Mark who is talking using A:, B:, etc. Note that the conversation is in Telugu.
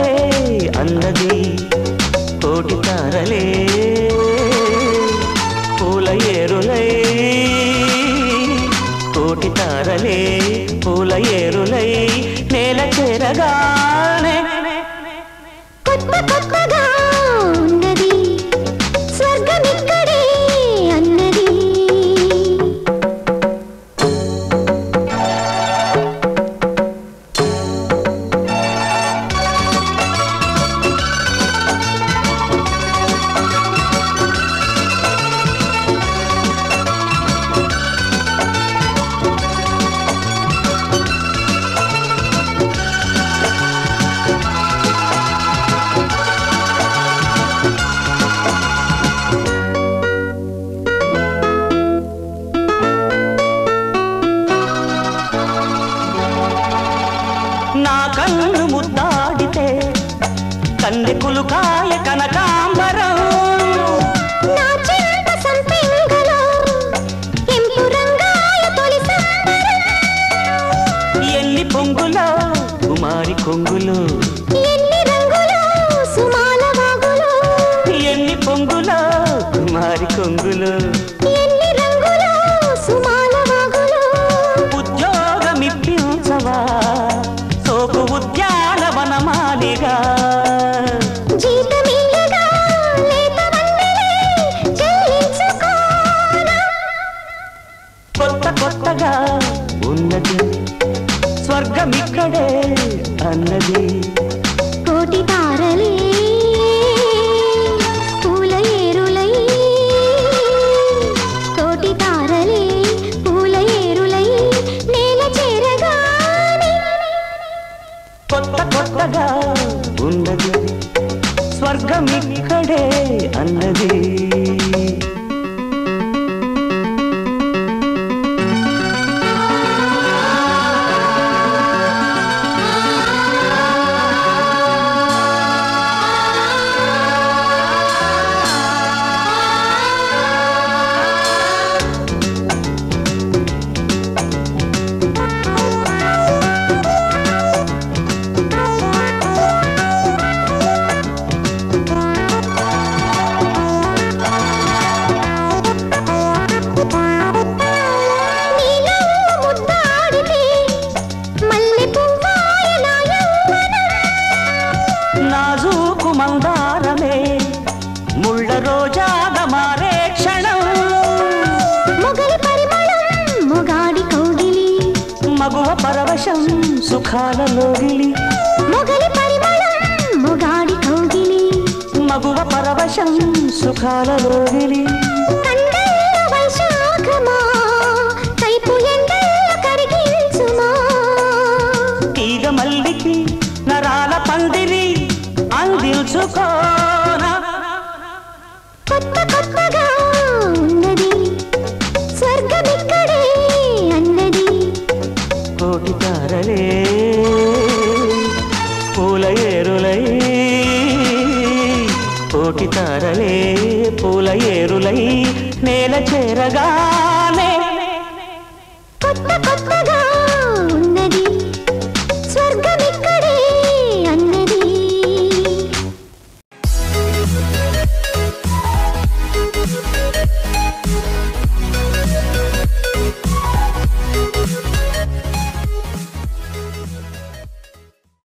A: ఇక్కడే అన్నది కోటి తారలే పూల ఏరులై కోటి తారలే పూల ఏరులై నేల చేరగానే
B: కొత్త కొత్తగా ఉన్నది స్వర్గం ఇక్కడే అన్నది
A: నా కన్ను ముద్దాడితే కందెకులు కాయ కనకాంబరం
B: నా చెంత సంపెంగలో ఎంపు రంగాయ తొలి సంబరం
A: ఎన్ని పొంగులో కుమారి కొంగులు
B: ఎన్ని రంగులో సుమాల వాగులో
A: ఎన్ని పొంగులో కుమారి కొంగులు
B: ఎన్ని రంగులో సుమాల వాగులో
A: ఉద్యోగమిప్పించవా సోకు ఉద్యానవనమాలిగా
B: జీతమియ్యగా లేత వన్నెలే చెల్లించుకోనా
A: కొత్త కొత్తగా ఉన్నది స్వర్గమిక్కడే అన్నది
B: కోటి తారలే పూల ఏరులై కోటి తారలే పూల ఏరులై నేల చేరగానే
A: కొత్త కొత్తగా ఉన్నది స్వర్గమిక్కడే అన్నది
B: నీలో ముద్దాడితే మల్లె పువ్వాయ నా యవ్వనం
A: నాజూకు మందారమే ముళ్ళ రోజాగ మారే క్షణం
B: మొగలి పరిమళం మొగాడి కౌగిలి
A: మగువ పరవశం సుఖాలలోగిలి
B: మొగలి పరిమళం మొగాడి కౌగిలి
A: మగువ పరవశం సుఖాలలోగిలి
B: కండల్ల వైశాఖమా కైపు ఎండల్ల కరిగించుమా
A: తీగ మల్లికి నరాల పందిరి అందించుకోనా
B: కొత్త కొత్తగా ఉన్నది స్వర్గమిక్కడే అన్నది
A: కోటి తారలే పూల ఏరులై కోటి తారలే పూల ఏరులై నేల చేరగానే
B: కొత్త కొత్తగా